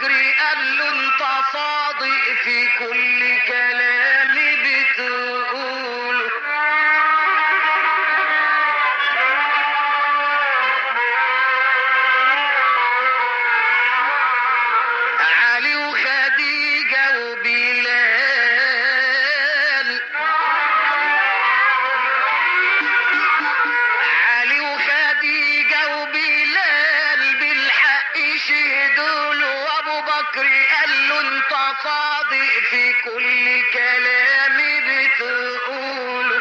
بكر قال له انت صادق في كل كلام بتقوله علي وخديجة وبلال علي وخديجة وبلال بالحق شهدوا له وابو بكر قال له انت صادق في كل كلام بتقوله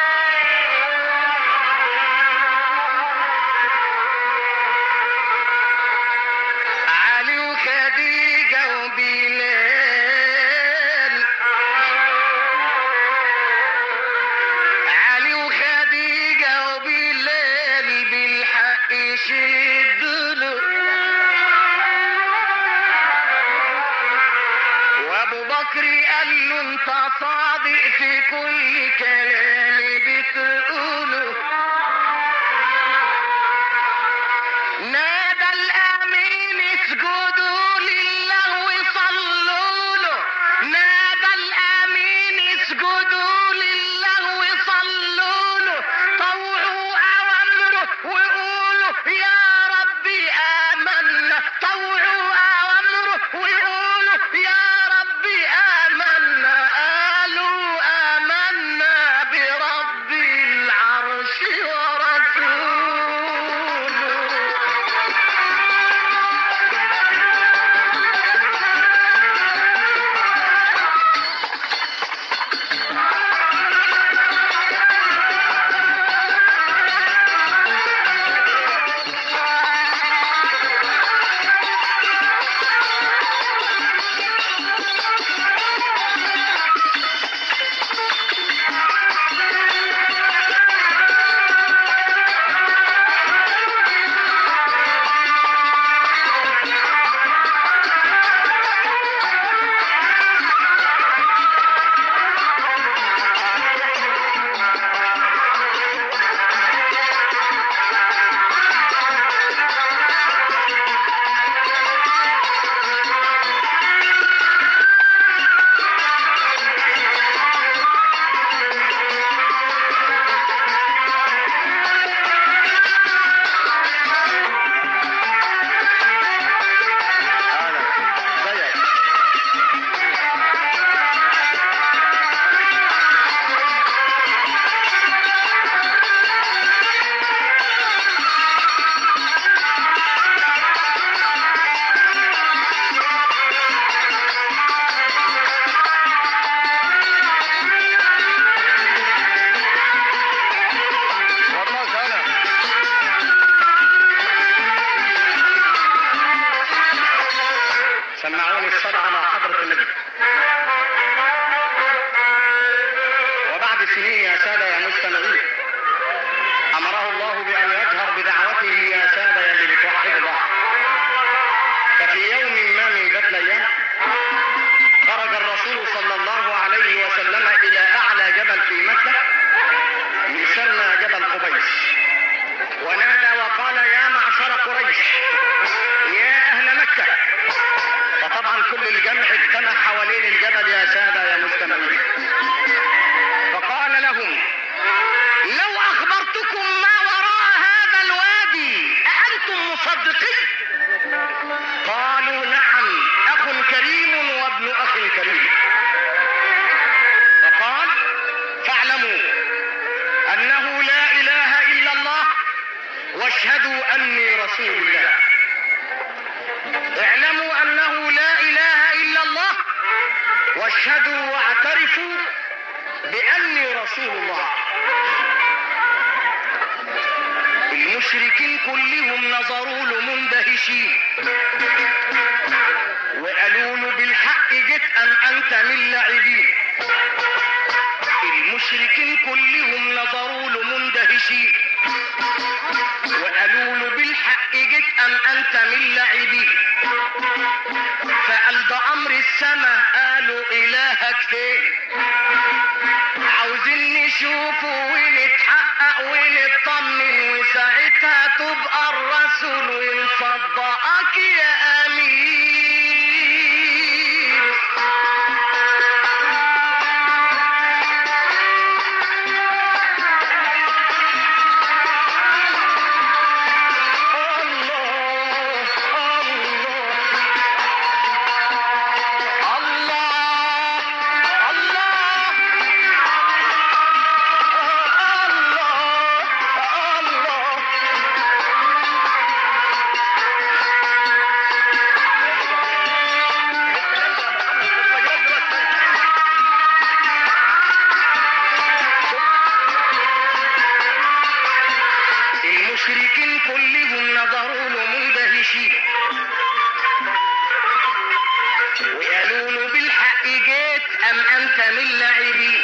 علي وخديجة وبلال علي وخديجة وبلال بالحق شدله وابو بكر قال له انت صادق في كل كلام بتقوله نادى الامين اسجدوا لله وصلوا له نادى الامين اسجدوا لله وصلوا له طوعوا اوامره وقولوا يا ربي امنا طوعوا اوامره وقولوا يا ربي امنا قالوا امنا برب العرش ورسوله والله انا سمعوني الصلاة على حضرة النبي وبعد سنين يا سادة يا مستمعين أمره الله بأن يجهر بدعوته يا سادة يا اللي بتوحد الله ففي يوم ما من ذات الأيام خرج الرسول صلى الله عليه وسلم إلى أعلى جبل في مكة يسمى جبل قبيس ونادى وقال يا معشر قريش يا أهل مكة فطبعا كل الجمع اجتمع حوالين الجبل يا سادة يا مستمعين فقال لهم لو أخبرتكم ما وراء هذا الوادي أأنتم مصدقين قالوا نعم أخ كريم وابن أخ كريم فقال فاعلموا أنه لا إله إلا الله واشهدوا أني رسول الله اعلموا أنه لا إله إلا الله واشهدوا واعترفوا بأني رسول الله المشركين كلهم نظروا له مندهشين وقالوا له بالحق جئت أم أنت من لاعبين المشركين كلهم نظروا له مندهشين وقالوا له بالحق جئت أم أنت من لاعبين فقال ده أمر السماء قالوا إلهك فين عاوزين نشوفه ونتحقق ونطمن وساعتها تبقى الرسول ونصدقك يا امين أم أنت من لاعبين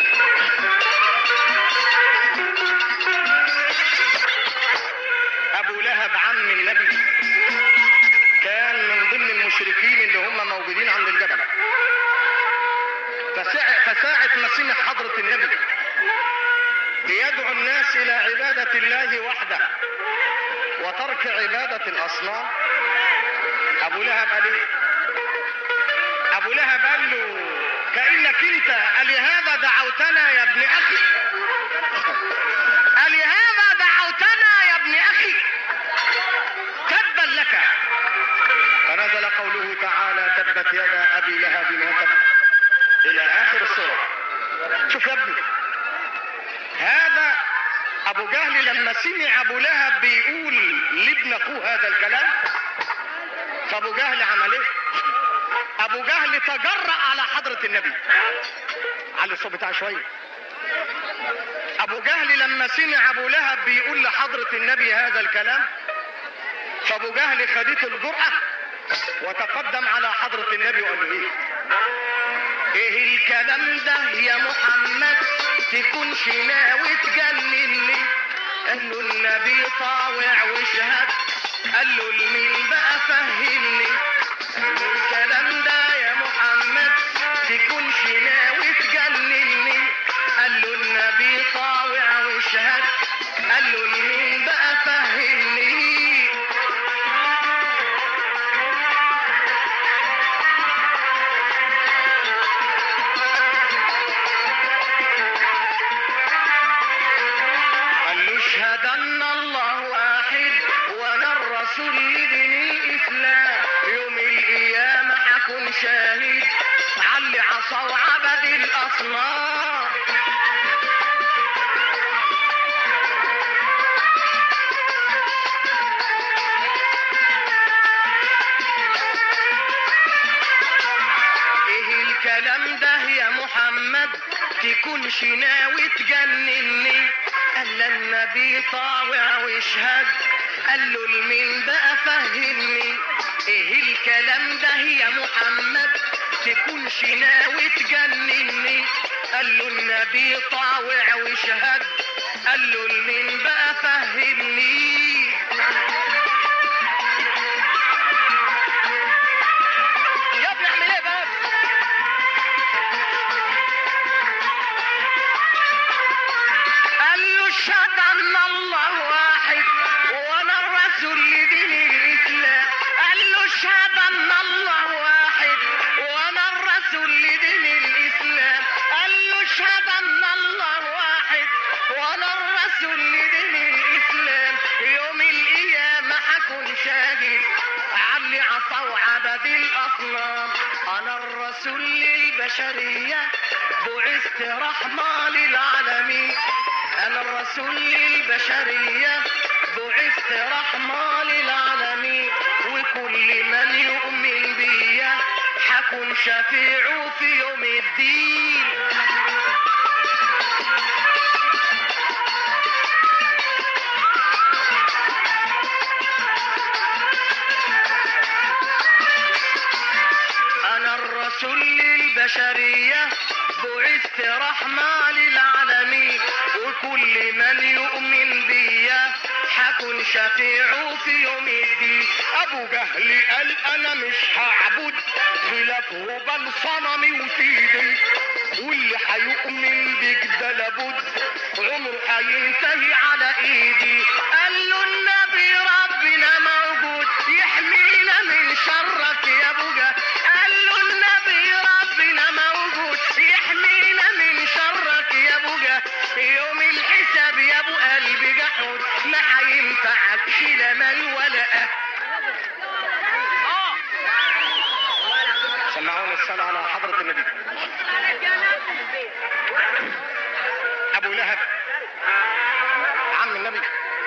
أبو لهب عم النبي كان من ضمن المشركين اللي هم موجودين عند الجبل فساعة, فساعة ما سمع حضرة النبي بيدعو الناس إلى عبادة الله وحده وترك عبادة الأصنام أبو لهب قال إيه؟ أبو لهب قال له كأنك أنت ألهذا دعوتنا يا ابن أخي ألهذا دعوتنا يا ابن أخي تبا لك فنزل قوله تعالى تبت يدا أبي لهب وتب إلى آخر السورة شوف يا ابني هذا أبو جهل لما سمع أبو لهب بيقول لابن أخوه هذا الكلام فأبو جهل عمل إيه؟ أبو جهل تجرأ على حضرة النبي على الصوت بتاعه شوية أبو جهل لما سمع أبو لهب بيقول لحضرة النبي هذا الكلام فأبو جهل خدته الجرأة وتقدم على حضرة النبي وقال له إيه؟ ايه الكلام ده يا محمد تكونش ناوي تجنني قال له النبي طاوع وشهد قال له لمين بقى فهمني قال له الكلام ده يا محمد تكونش ناوي تجنني قال له النبي طاوع وشهد قال له لمين بقى فهمني قال له اشهد ان الله واحد وانا الرسول لدين الاسلام يوم القيامه حكون شاهد علي عصا وعبد الاصنام ايه الكلام ده يا محمد تكونش ناوي تجنني قال له النبي طاوع واشهد قال له لمين بقى فهمني ايه الكلام ده يا محمد تكونش ناوي تجنني قال له النبي طاوع واشهد قال له لمين بقى فهمني يا ابني اعمل ايه بس قال له اشهد ان الله واحد وانا الرسول لدين الاسلام قال له اشهد ان الله واحد وانا الرسول لدين الاسلام قال له اشهد ان الله واحد وانا الرسول لدين الاسلام يوم القيامه حكون شاهد علي عصا وعبد الاصنام انا الرسول للبشريه بعثت رحمه للعالمين انا الرسول للبشريه بعثت رحمه للعالمين وكل من يؤمن بيا حكون شفيعه في يوم الدين انا الرسول للبشريه بعثت رحمه للعالمين وكل من يؤمن بيا حكون شفيعه في يوم الدين ابو جهل قال انا مش هعبد خلافه بل صنمي وسيدي واللي هيؤمن بيك ده لابد عمره هينتهي على ايدي قال له النبي ربنا موجود يحمينا من شرك يا ابو جهل قال له النبي ربنا موجود يحمينا من شرك يا ابو جهل يوم الحساب يا ابو قلبي جحود ما هينفعكش لا مال ولا أهل سمعونا الصلاة على حضرة النبي أبو لهب عم النبي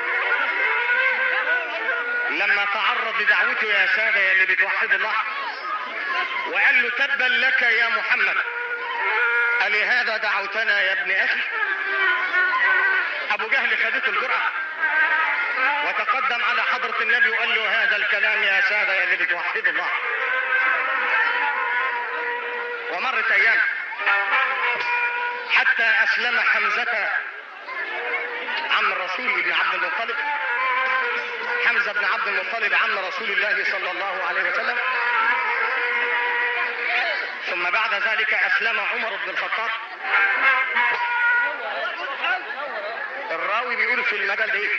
لما تعرض لدعوته يا سادة يا اللي بتوحد الله وقال له تبا لك يا محمد ألهذا دعوتنا يا ابن أخي أبو جهل خدته الجرأة وتقدم على حضرة النبي وقال له هذا الكلام يا سادة يا اللي بتوحد الله ومرت أيام حتى أسلم حمزة عم الرسول بن عبد المطلب حمزة بن عبد المطلب عم رسول الله صلى الله عليه وسلم ثم بعد ذلك أسلم عمر بن الخطاب الراوي بيقول في المجال ده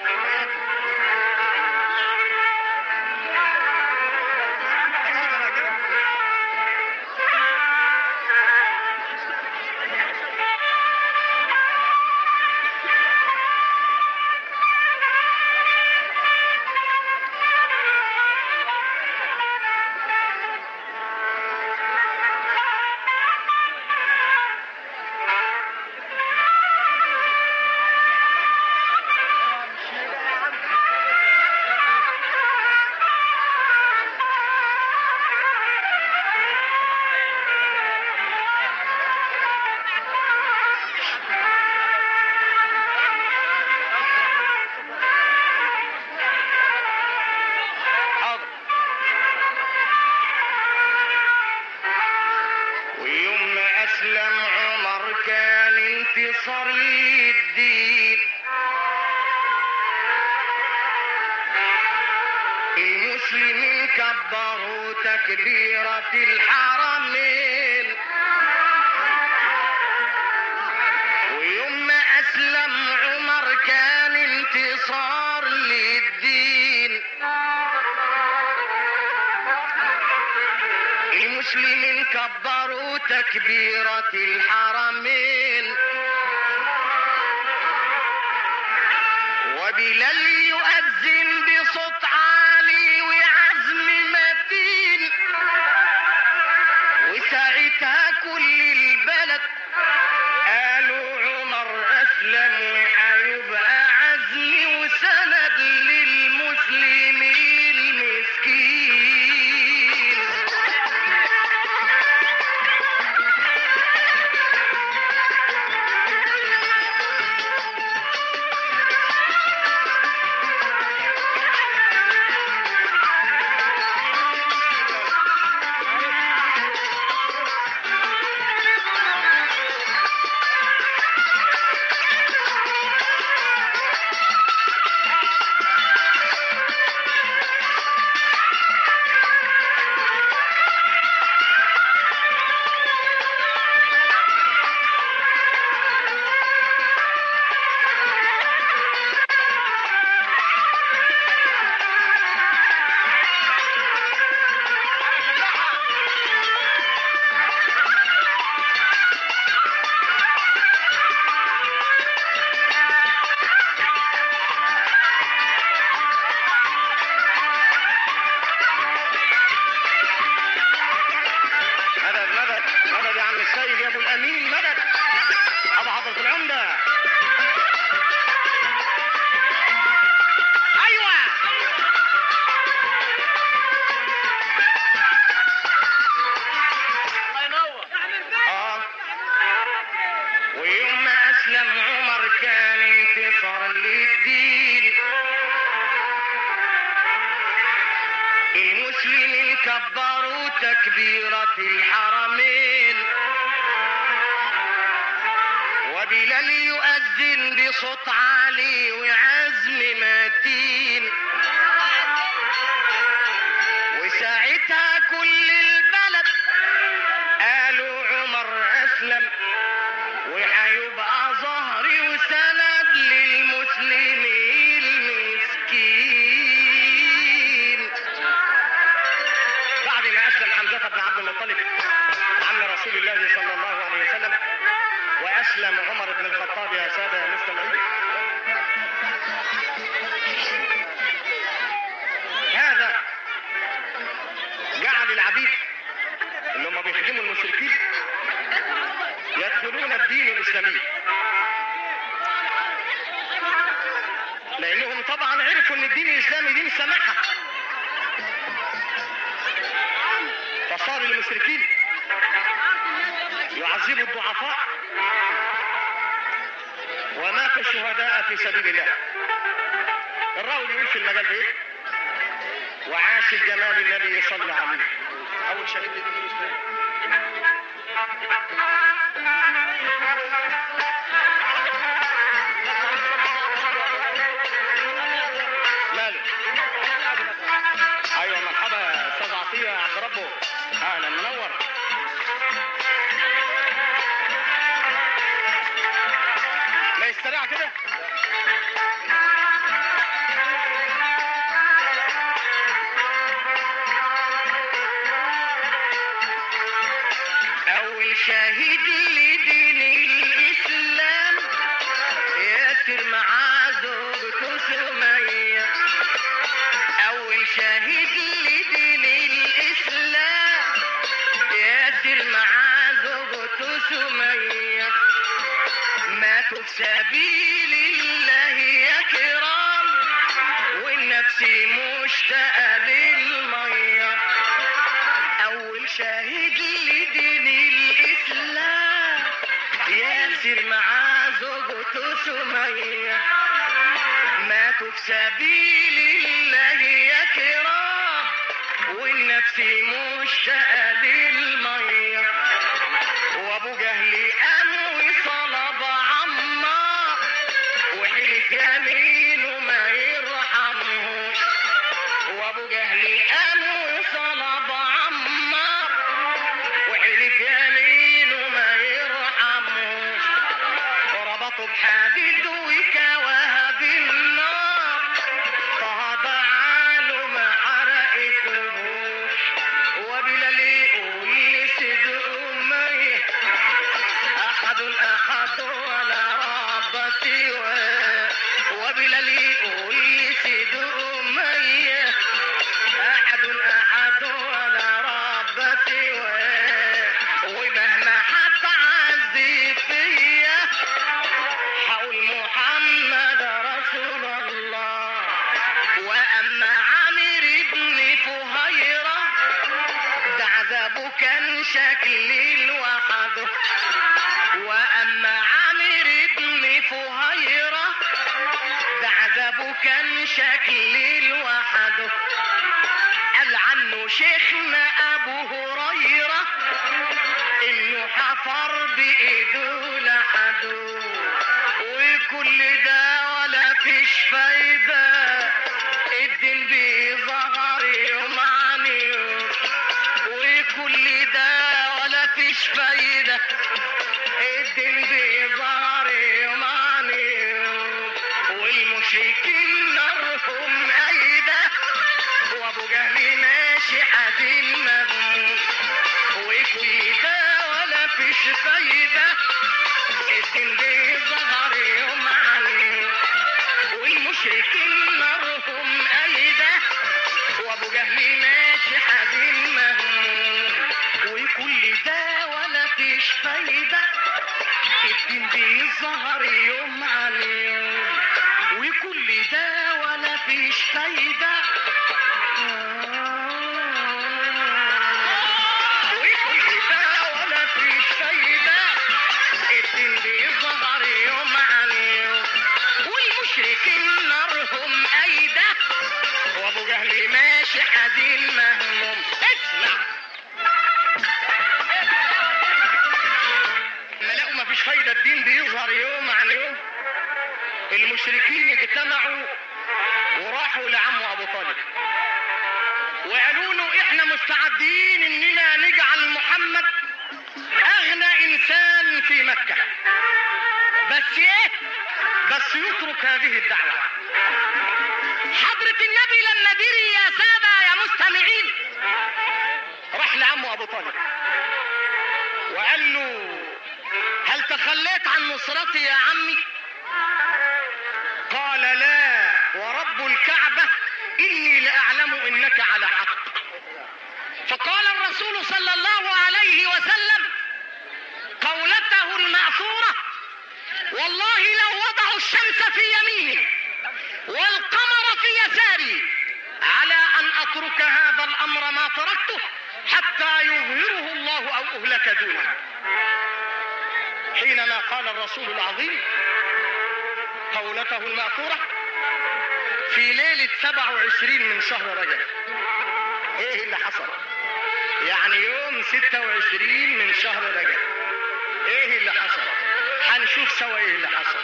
حاضر ويوم ما اسلم عمر كان انتصار للدين المسلمين كبروا تكبيرة الحرمين ويوم ما اسلم عمر كان انتصار للدين المسلمين كبروا تكبيرة الحرمين وبلال يؤذن بصوت عالي وعزم متين وساعتها كل البلد قالوا عمر اسلم وهيبقى عزم وسند للمسلمين المسكين مدد مدد مدد يا عم السيد يا ابو الامين مدد ابو حضرة العمدة ايوه اه ويوم ما اسلم عمر كان انتصار للدين المسلمين كبروا تكبيرة الحرمين وبلال يؤذن بصوت عالي وعزم متين وساعتها كل البلد قالوا عمر اسلم وهيبقى ظهري وسند للمسلمين المسكين بعد ما اسلم حمزه بن عبد المطلب عم رسول الله صلى الله عليه وسلم واسلم عمر بن الخطاب يا ساده يا مستمعين هذا جعل العبيد اللي هم بيخدموا المشركين يدخلون الدين الاسلامي لانهم طبعا عرفوا ان الدين الاسلامي دين سماحه فصار المشركين يعذبوا الضعفاء ومات الشهداء في سبيل الله الراوي بيقول في المجال ده إيه؟ وعاش الجمال النبي صلى عليه اول شهيد للدين الاسلامي ماله ايوه مرحبا يا استاذ عطيه يا عبد ربه اهلا منور ما يستريع كده اول شهيد لدين الاسلام ياسر مع زوجته سميه اول شهيد لدين الاسلام ياسر مع زوجته سميه ماتوا في سبيل الله يا كرام والنفس مشتاقه للميه اول شهيد لدين الاسلام ياسر مع زوجته سميه ماتوا في سبيل الله يا كرام والنفس مشتاقه للميه وابو جهل قام وصلب عمار وحلف يمينه ما يرحمهوش وابو جهل قام وصلب عمار وحلف يمينه ما يرحمهوش وربطه بحديد وكواها بالنار فهضع عنه ما حرقتهوش وبلال يقول لسيد أمي أحد أحد ولا رب سواه وبلال يقول لسيد أمي أحد أحد ولا رب سواه ومهما هتعذب فيا حول محمد رسول الله وأما عامر بن فهيرة ده عذابه كان شكل لوحده وأما عامر بن فهيرة ده عذابه كان شكل لوحده قال عنه شيخنا أبو هريرة إنه حفر بإيده لحده وكل ده ولا فيش فايدة الدين بيظهر يوم عن يوم وكل ده ولا فيش فايدة الدين بيظهر يوم عن يوم والمشركين نارهم أيدة وأبو جهل ماشي حديد مذموم وكل ده ولا فيش فايدة الدين بيظهر يوم عن يوم والمشركين نارهم أيدة وأبو جهل ماشي حديد مهموم وكل ده ولا فيش فايدة الدين بيظهر يوم عن يوم وكل ده ولا فيش فايدة وكل ده ولا فيش فايدة الدين بيظهر يوم عن يوم والمشركين نارهم أيدة وأبو جهل ماشي حزين مهموم اسمع لما لقوا مفيش فايدة الدين بيظهر يوم عن يوم المشركين اجتمعوا وراحوا لعمه أبو طالب وقالوا له احنا مستعدين اننا نجعل محمد اغنى انسان في مكة بس ايه بس يترك هذه الدعوة حضرة النبي لما دري يا سادة يا مستمعين راح لعمه ابو طالب وقال له هل تخليت عن نصرتي يا عمي قال لا ورب الكعبة إني لأعلم إنك على حق فقال الرسول صلى الله عليه وسلم قولته المأثورة والله لو وضعوا الشمس في يميني والقمر في يساري على أن أترك هذا الأمر ما تركته حتى يظهره الله أو أهلك دونه حينما قال الرسول العظيم قولته المأثورة في ليلة 27 من شهر رجب ايه اللي حصل يعني يوم 26 من شهر رجب ايه اللي حصل هنشوف سوا ايه اللي حصل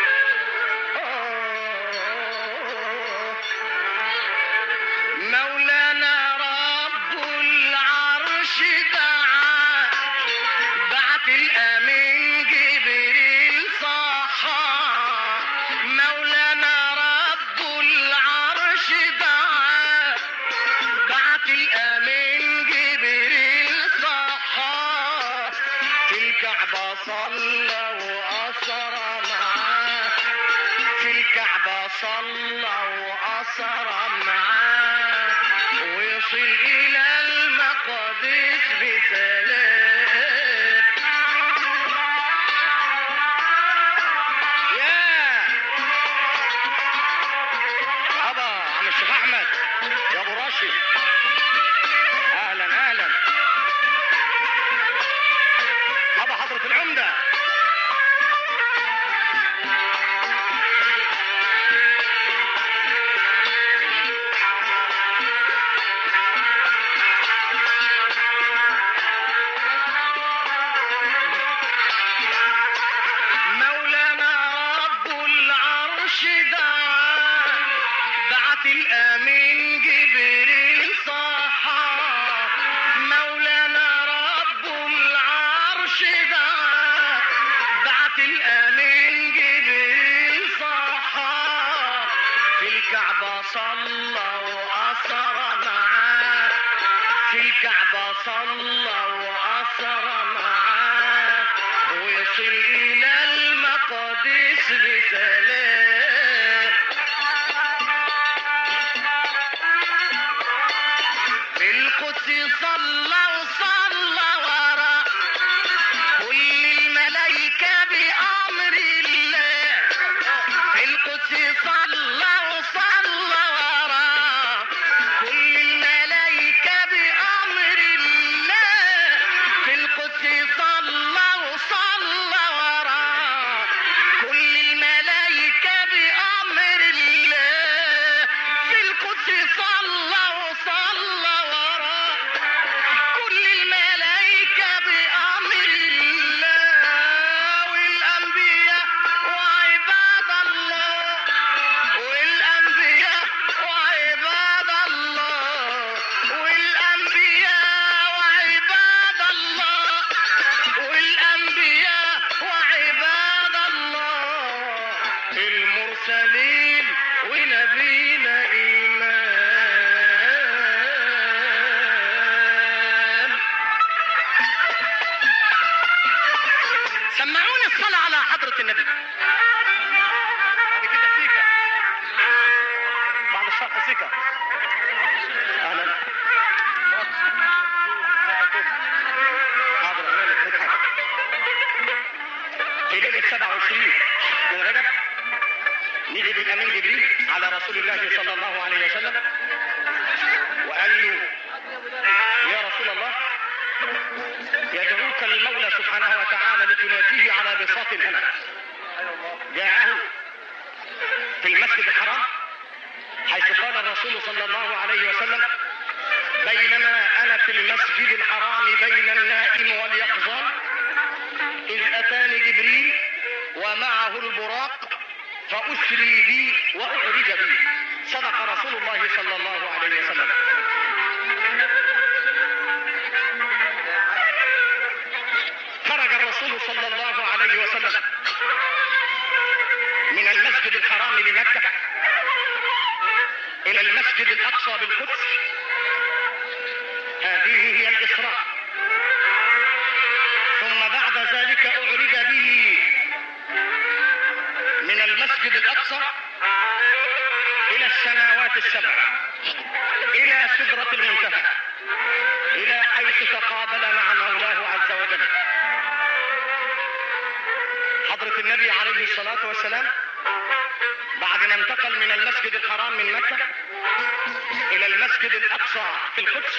مولانا رب العرش دعا بعت الامين جبريل صحى مولانا رب العرش دعا بعت الامين جبريل صحى في الكعبة صلى وأسرى معاه في الكعبة صلى وأسرى معاه ويصل إلى المقدس بسلام يا أبا عم الشيخ أحمد يا أبو راشد أهلا أهلا أبا حضرة العمدة مولانا رب العرش دعا بعت الامين جبريل صحى مولانا رب العرش دعا بعت الامين جبريل صحى في الكعبة صلى وأسرى معاه في الكعبة صلى وأسرى معاه ويصل إلى المقدس بسلام في القدس صلى وصلى ورا كل الملائكة بأمر الله في القدس صلى وصلى ورا كل الملائكة بأمر الله في القدس صلى وصلى ورا كل الملائكة بأمر الله في القدس صلى وصلى ورا كل الملائكة بأمر الله والأنبياء وعباد الله والأنبياء وعباد الله والأنبياء وعباد الله والأنبياء وعباد الله المرسلين ونبينا إيمان سمعوني الصلاة على حضرة النبي بعد كده سيكا بعد الشرح سيكا أهلا حاضر مالك نضحك في ليلة 27 من رجب نيجي بالأمين جبريل على رسول الله صلى الله عليه وسلم وقال له يا رسول الله يدعوك المولى سبحانه وتعالى لتناديه على بساط الهنا جاءه في المسجد الحرام حيث قال الرسول صلى الله عليه وسلم بينما انا في المسجد الحرام بين النائم واليقظان اذ اتاني جبريل ومعه البراق فاسري بي واعرج بي صدق رسول الله صلى الله عليه وسلم خرج الرسول صلى الله عليه وسلم من المسجد الحرام لمكة إلى المسجد الأقصى بالقدس هذه هي الإسراء ثم بعد ذلك أعرج به من المسجد الأقصى إلى السماوات السبع إلى سدرة المنتهى إلى حيث تقابل مع مولاه عز وجل حضرة النبي عليه الصلاة والسلام بعد ما انتقل من المسجد الحرام من مكة إلى المسجد الأقصى في القدس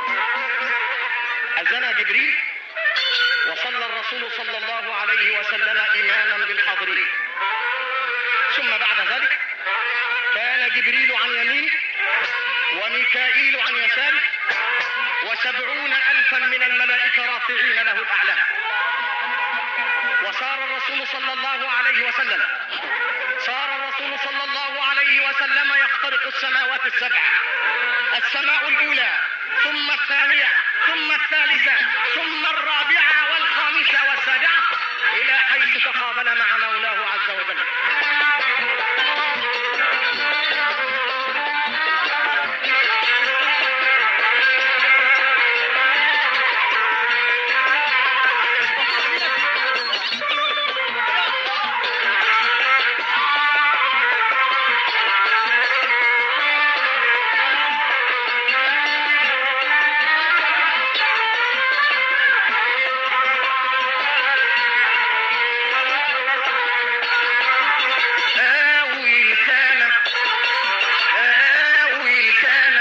أذن جبريل وصلى الرسول صلى الله عليه وسلم إماما بالحاضرين ثم بعد ذلك كان جبريل عن يمينه وميكائيل عن يساره وسبعون ألفا من الملائكة رافعين له الأعلام الرسول صلى الله عليه وسلم صار الرسول صلى الله عليه وسلم يخترق السماوات السبع السماء الأولى ثم الثانية ثم الثالثة ثم الرابعة والخامسة والسابعة إلى حيث تقابل مع مولاه عز وجل آوي كان آوي كان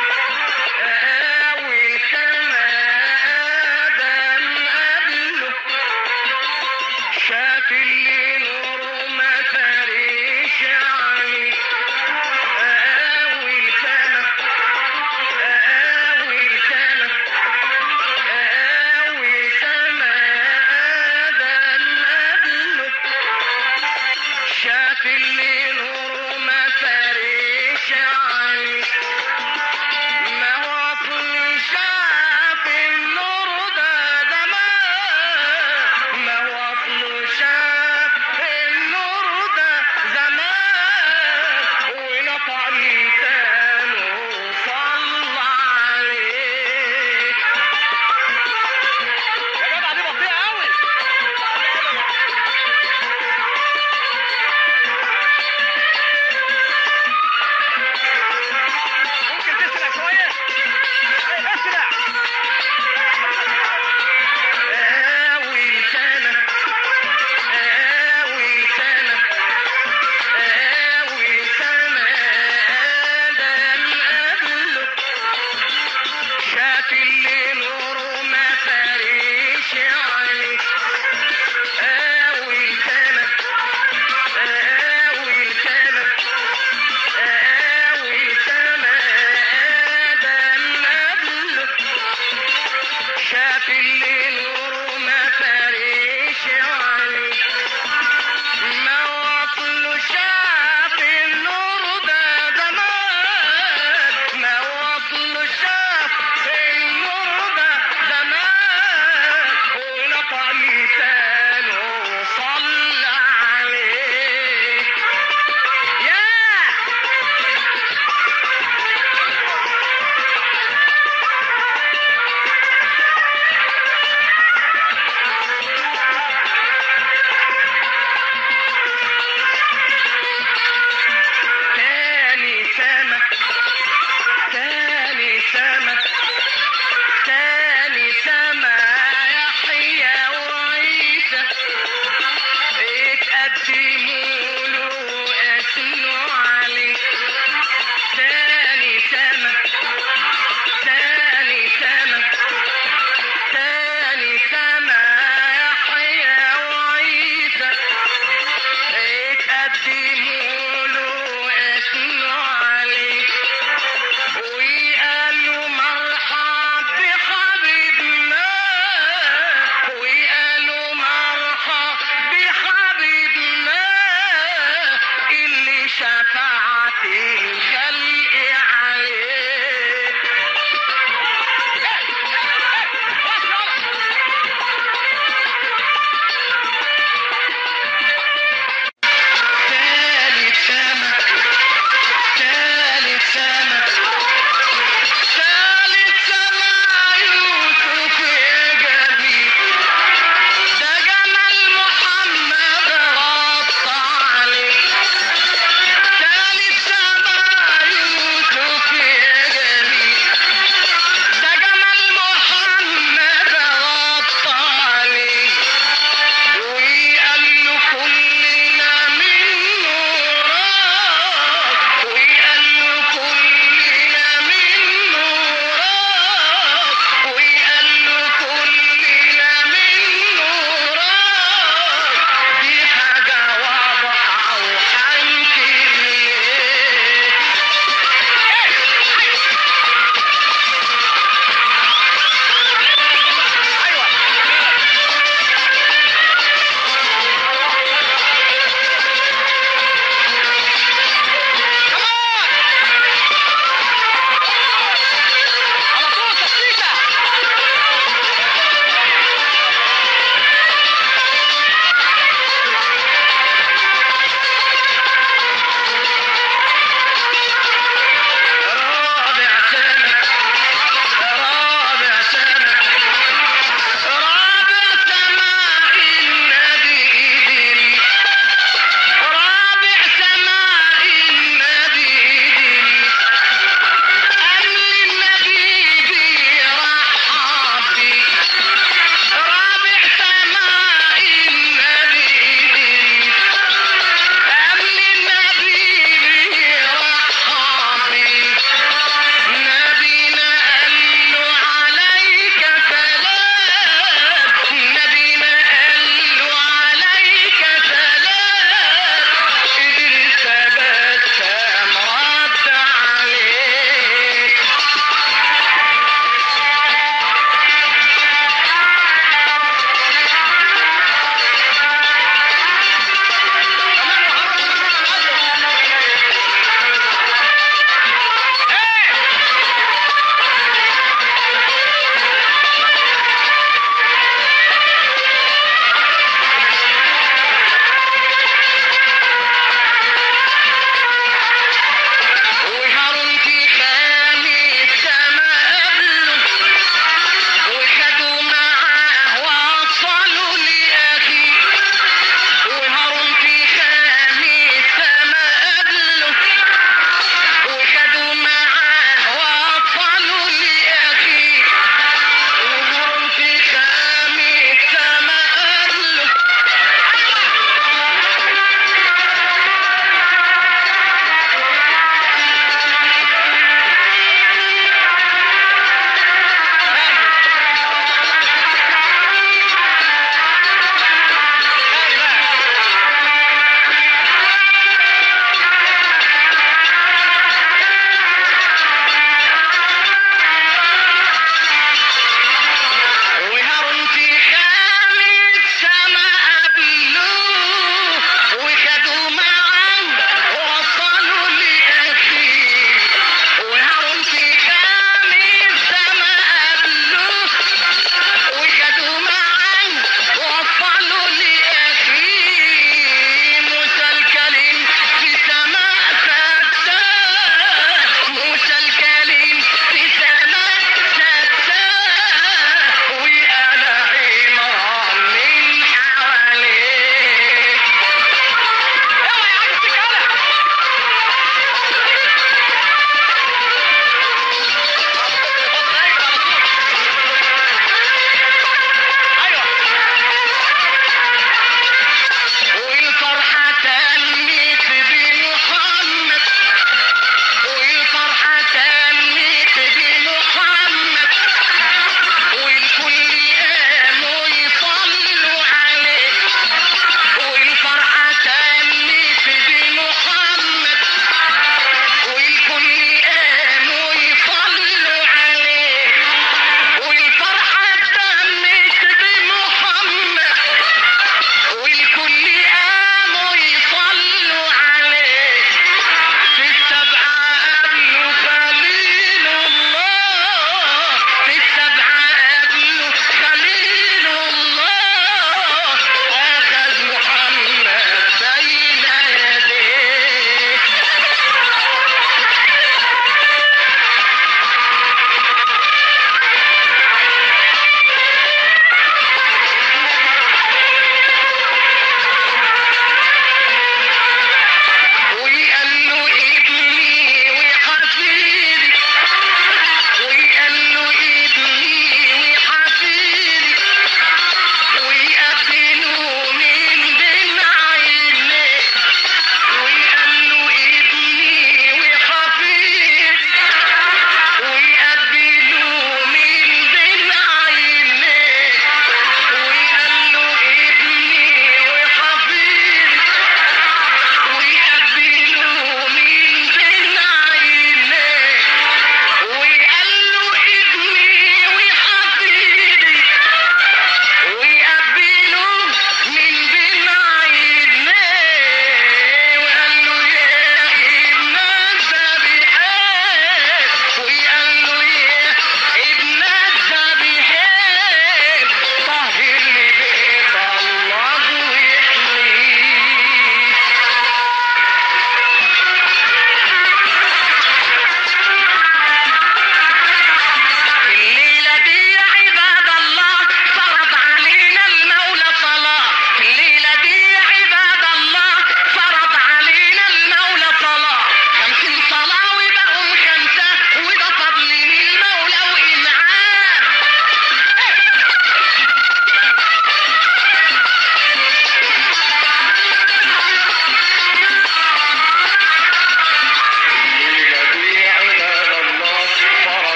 آوي كان آدم قبله شاف اللي نوره ما فريش عليه آوي كان آوي كان آوي كان آدم قبله شاف اللي نوره ما فريش عليه ما هو أصل شاف النور ده زمان ما هو أصل شاف النور ده زمان ونطع لسانه صلى عليه يا جدع دي بطيئة أوي ممكن تسرع شوية؟ أي اسرع آوي كان آوي كان آوي كان آدم قبله شاف اللي نوره ما فريش عليه آوي كان آوي كان آوي كان آدم قبله شاف اللي نوره ما فريش عليه ما وصله شاف النور ده زمان ما وصله شاف النور ده زمان ونطع لسانه صلى عليه ياه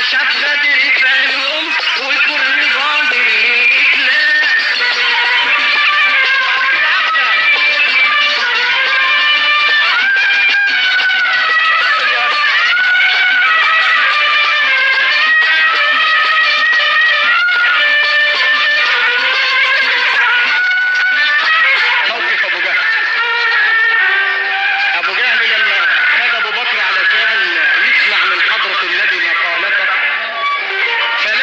شاف غدر فانهم وكل ظالم يتلاقى موقف ابو جهل ابو جهل لما خد ابو بكر علشان يسمع من حضرة النبي مقالته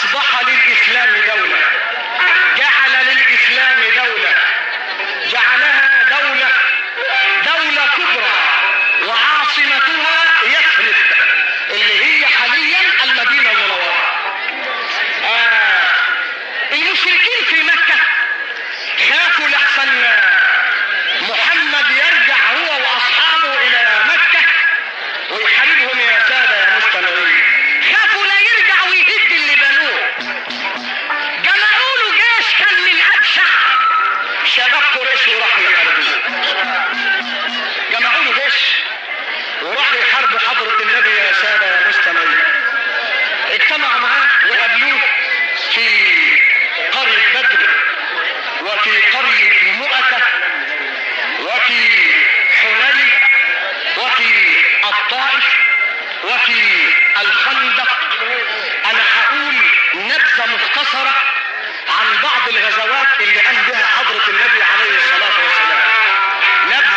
أصبح للإسلام دولة جعل للإسلام دولة جعلها دولة دولة كبرى وعاصمتها يثرب اللي هي حاليا المدينة المنورة آه المشركين في مكة خافوا لحسن محمد يرجع هو واصحابه الى مكة ويحاربهم يا سادة يا مستمعين خافوا لا يرجع ويهد اللي بنوه جمعوا له جيش كان من ابشع شباب قريش وراحوا يحاربوه جمعوا له جيش وراحوا يحاربوا حضرة النبي يا سادة يا مستمعين اجتمعوا معاه وقابلوه في قرية بدر وفي قرية مؤتة وفي حنين وفي الطائف وفي الخندق انا هقول نبذة مختصرة عن بعض الغزوات اللي قام بها حضرة النبي عليه الصلاة والسلام